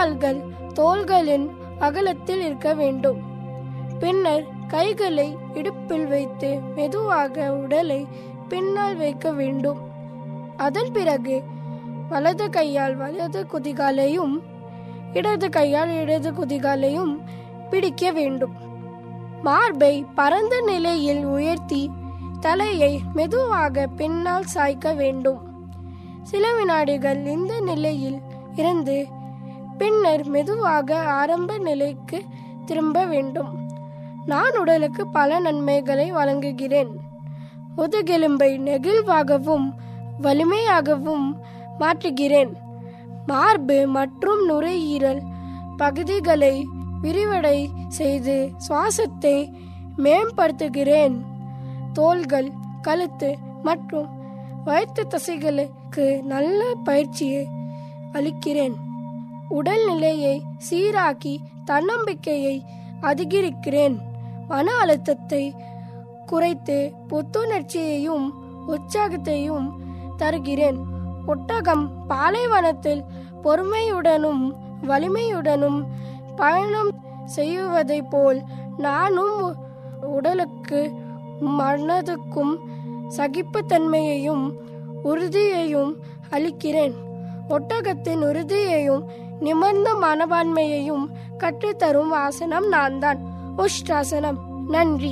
முழங்கால்கள் தோள்களின் அகலத்தில் இருக்க வேண்டும் பின்னர் கைகளை இடுப்பில் வைத்து மெதுவாக உடலை பின்னால் வைக்க வேண்டும் அதன் பிறகு வலது கையால் வலது குதிகாலையும் இடது கையால் இடது குதிகாலையும் பிடிக்க வேண்டும் மார்பை பரந்த நிலையில் உயர்த்தி தலையை மெதுவாக பின்னால் சாய்க்க வேண்டும் சில வினாடிகள் இந்த நிலையில் இருந்து பின்னர் மெதுவாக ஆரம்ப நிலைக்கு திரும்ப வேண்டும் நான் உடலுக்கு பல நன்மைகளை வழங்குகிறேன் முதுகெலும்பை நெகிழ்வாகவும் வலிமையாகவும் மாற்றுகிறேன் மார்பு மற்றும் நுரையீரல் பகுதிகளை விரிவடை செய்து சுவாசத்தை மேம்படுத்துகிறேன் தோள்கள் கழுத்து மற்றும் வயிற்று தசைகளுக்கு நல்ல பயிற்சியை அளிக்கிறேன் உடல்நிலையை சீராக்கி தன்னம்பிக்கையை அதிகரிக்கிறேன் மன அழுத்தத்தை குறைத்து புத்துணர்ச்சியையும் உற்சாகத்தையும் தருகிறேன் ஒட்டகம் பாலைவனத்தில் பொறுமையுடனும் வலிமையுடனும் பயணம் செய்வதைப் போல் நானும் உடலுக்கு மனதுக்கும் சகிப்புத்தன்மையையும் உறுதியையும் அளிக்கிறேன் ஒட்டகத்தின் உறுதியையும் நிமிர்ந்த மனப்பான்மையையும் கற்றுத்தரும் ஆசனம் நான் தான் உஷ்டாசனம் நன்றி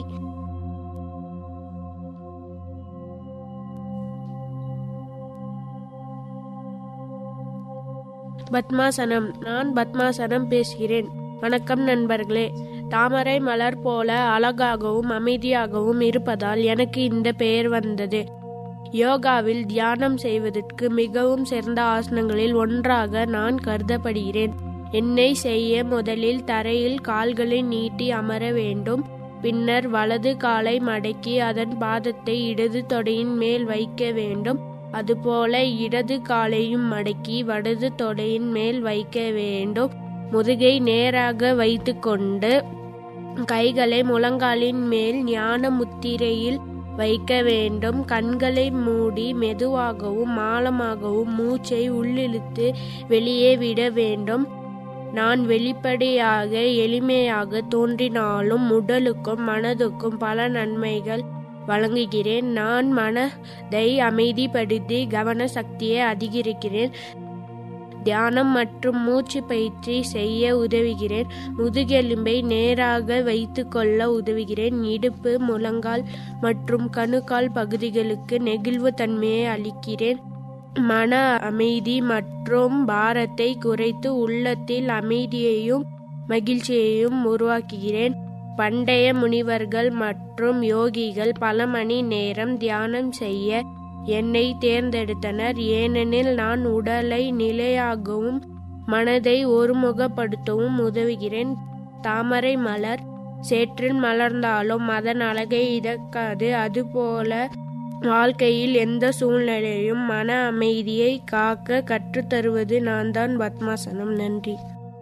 பத்மாசனம் நான் பத்மாசனம் பேசுகிறேன் வணக்கம் நண்பர்களே தாமரை மலர் போல அழகாகவும் அமைதியாகவும் இருப்பதால் எனக்கு இந்த பெயர் வந்தது யோகாவில் தியானம் செய்வதற்கு மிகவும் சிறந்த ஆசனங்களில் ஒன்றாக நான் கருதப்படுகிறேன் என்னை செய்ய முதலில் தரையில் கால்களை நீட்டி அமர வேண்டும் பின்னர் வலது காலை மடக்கி அதன் பாதத்தை இடது தொடையின் மேல் வைக்க வேண்டும் அதுபோல இடது காலையும் மடக்கி வலது தொடையின் மேல் வைக்க வேண்டும் முதுகை நேராக வைத்துக்கொண்டு கைகளை முழங்காலின் மேல் ஞான முத்திரையில் வைக்க வேண்டும் கண்களை மூடி மெதுவாகவும் ஆழமாகவும் மூச்சை உள்ளிழுத்து வெளியே விட வேண்டும் நான் வெளிப்படையாக எளிமையாக தோன்றினாலும் உடலுக்கும் மனதுக்கும் பல நன்மைகள் வழங்குகிறேன் நான் மனதை அமைதிப்படுத்தி கவன சக்தியை அதிகரிக்கிறேன் தியானம் மற்றும் மூச்சு பயிற்சி செய்ய உதவுகிறேன் முதுகெலும்பை நேராக வைத்துக்கொள்ள உதவுகிறேன் இடுப்பு முழங்கால் மற்றும் கணுக்கால் பகுதிகளுக்கு நெகிழ்வு தன்மையை அளிக்கிறேன் மன அமைதி மற்றும் பாரத்தை குறைத்து உள்ளத்தில் அமைதியையும் மகிழ்ச்சியையும் உருவாக்குகிறேன் பண்டைய முனிவர்கள் மற்றும் யோகிகள் பல மணி நேரம் தியானம் செய்ய என்னை தேர்ந்தெடுத்தனர் ஏனெனில் நான் உடலை நிலையாகவும் மனதை ஒருமுகப்படுத்தவும் உதவுகிறேன் தாமரை மலர் சேற்றில் மலர்ந்தாலும் அதன் அழகை இழக்காது அதுபோல வாழ்க்கையில் எந்த சூழ்நிலையும் மன அமைதியை காக்க கற்றுத்தருவது நான் தான் பத்மாசனம் நன்றி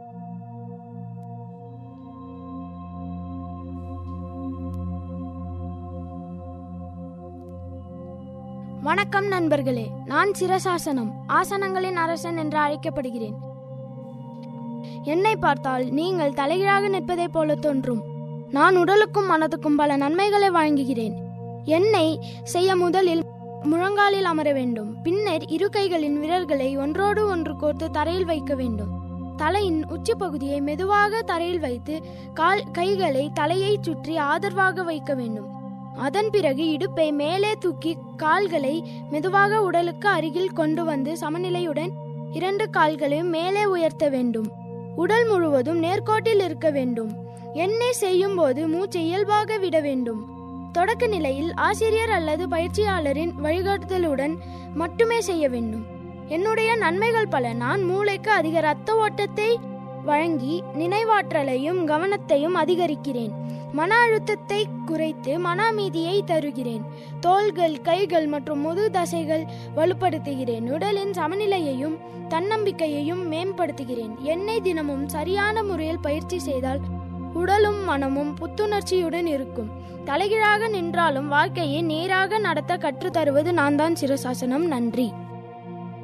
வணக்கம் நண்பர்களே நான் சிரசாசனம் ஆசனங்களின் அரசன் என்று அழைக்கப்படுகிறேன் என்னை பார்த்தால் நீங்கள் தலைகீழாக நிற்பதைப் போல தோன்றும் நான் உடலுக்கும் மனதுக்கும் பல நன்மைகளை வழங்குகிறேன் என்னை செய்ய முதலில் முழங்காலில் அமர வேண்டும் பின்னர் இரு கைகளின் விரல்களை ஒன்றோடு ஒன்று கோர்த்து தரையில் வைக்க வேண்டும் தலையின் உச்சி பகுதியை மெதுவாக தரையில் வைத்து கால் கைகளை தலையை சுற்றி ஆதரவாக வைக்க வேண்டும் அதன் பிறகு இடுப்பை மேலே தூக்கி கால்களை மெதுவாக உடலுக்கு அருகில் கொண்டு வந்து சமநிலையுடன் இரண்டு கால்களையும் மேலே உயர்த்த வேண்டும் உடல் முழுவதும் நேர்கோட்டில் இருக்க வேண்டும் எண்ணெய் செய்யும் போது மூச்சை இயல்பாக விட வேண்டும் தொடக்க நிலையில் ஆசிரியர் அல்லது பயிற்சியாளரின் வழிகாட்டுதலுடன் மட்டுமே செய்ய வேண்டும் என்னுடைய நன்மைகள் பல நான் மூளைக்கு அதிக இரத்த ஓட்டத்தை வழங்கி நினைவாற்றலையும் கவனத்தையும் அதிகரிக்கிறேன் மன அழுத்தத்தை குறைத்து மன அமைதியை தருகிறேன் தோள்கள் கைகள் மற்றும் முது தசைகள் வலுப்படுத்துகிறேன் உடலின் சமநிலையையும் தன்னம்பிக்கையையும் மேம்படுத்துகிறேன் என்னை தினமும் சரியான முறையில் பயிற்சி செய்தால் உடலும் மனமும் புத்துணர்ச்சியுடன் இருக்கும் தலைகீழாக நின்றாலும் வாழ்க்கையை நேராக நடத்த கற்றுத்தருவது நான் தான் சிரசாசனம் நன்றி